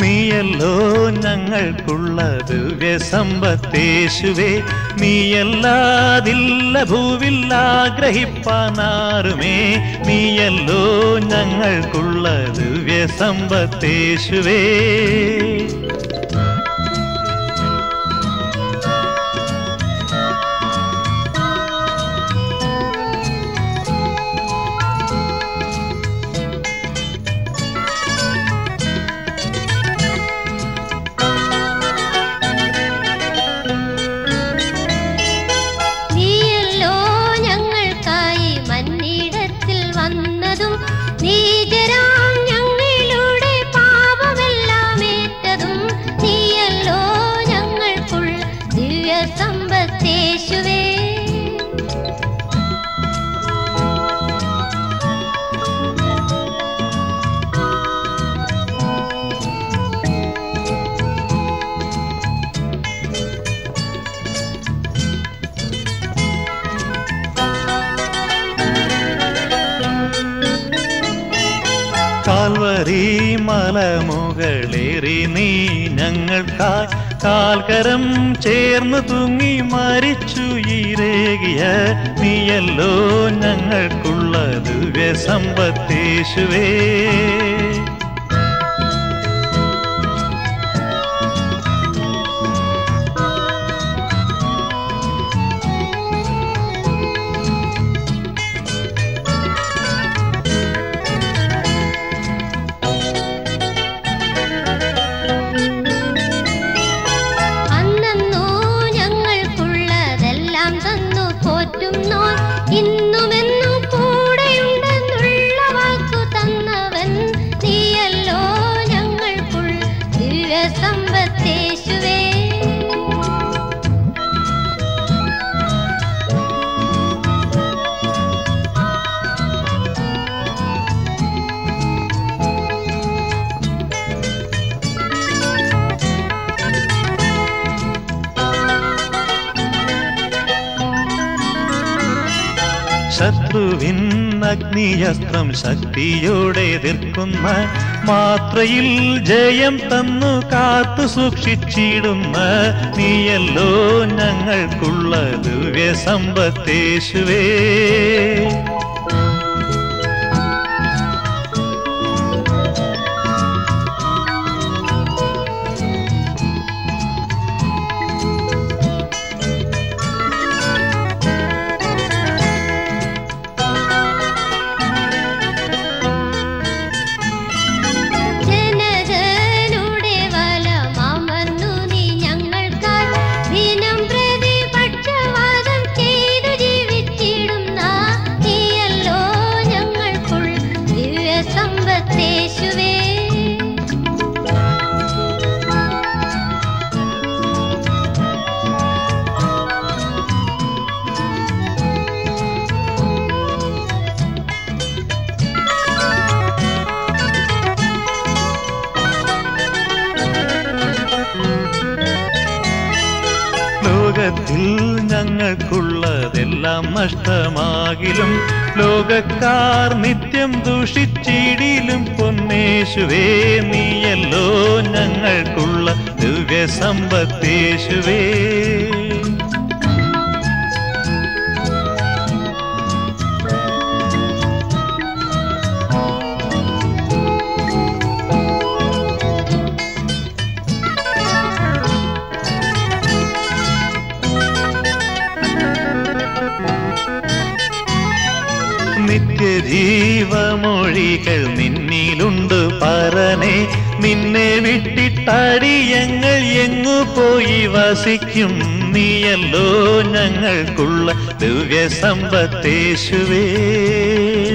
നീയല്ലോ ഞങ്ങൾക്കുള്ള ദിവ്യ സമ്പത്തേശുവേ നീയല്ലാതില്ല ഭൂവിൽ ആഗ്രഹിപ്പാനാറുമേ നീയല്ലോ ഞങ്ങൾക്കുള്ള ദിവ്യ സമ്പത്തേശുവേ നീയല്ലോ ഞങ്ങൾക്കായി മന്നിടത്തിൽ വന്നതും നീചരാം ഞങ്ങളുടെ പാപമെല്ലാം ഏറ്റതും നീയല്ലോ ഞങ്ങൾക്കുള്ള ദിവ്യ സമ്പത്തേശുവേ കാൽവരി മലമുകളേറി നീ ഞങ്ങൾക്കായി കാൽക്കരം ചേർന്ന് തൂങ്ങി മരിച്ചു ഈരേകിയ നീയല്ലോ ഞങ്ങൾക്കുള്ള ദിവ്യ സമ്പത്തേശുവേ അന്നോ ഞങ്ങൾക്കുള്ളതെല്ലാം തന്നു പോറ്റുന്നോൻ ഇന്നുമെന്നും കൂടെയുണ്ടെന്നുള്ള വാക്കു തന്നവൻ നീയല്ലോ ഞങ്ങൾക്കുള്ള ദിവ്യ സമ്പത്തേശുവേ ശത്രുവിൻ അഗ്നിയസ്ത്രം ശക്തിയോടെ എതിർക്കുന്ന മാത്രയിൽ ജയം തന്നു കാത്തു സൂക്ഷിച്ചിടുന്ന നീയല്ലോ ഞങ്ങൾക്കുള്ള ദിവ്യ സമ്പത്തേശുവേ ജനജനുടെ വലമർന്നു നീ ഞങ്ങൾക്കായി ദിനം പ്രതി പക്ഷവാദം ചെയ്തു ജീവിച്ചിടുന്ന നീയല്ലോ ഞങ്ങൾക്കുള്ള ദിവ്യ സമ്പത്തേശുവേ ലോകത്തിൽ ഞങ്ങൾക്കുള്ളതെല്ലാം നഷ്ടമാകിലും ലോകക്കാർ നിത്യം ദൂഷിച്ചിടിലും പൊന്നേശുവേ നീയല്ലോ ഞങ്ങൾക്കുള്ള ദിവ്യ സമ്പത്തേശുവേ നിത്യജീവമൊഴികൾ നിന്നിലുണ്ട് പരനെ നിന്നെ വിട്ടിട്ടടിയങ്ങൾ എങ്ങു പോയി വസിക്കും നീയല്ലോ ഞങ്ങൾക്കുള്ള ദിവ്യ സമ്പത്തേശുവേ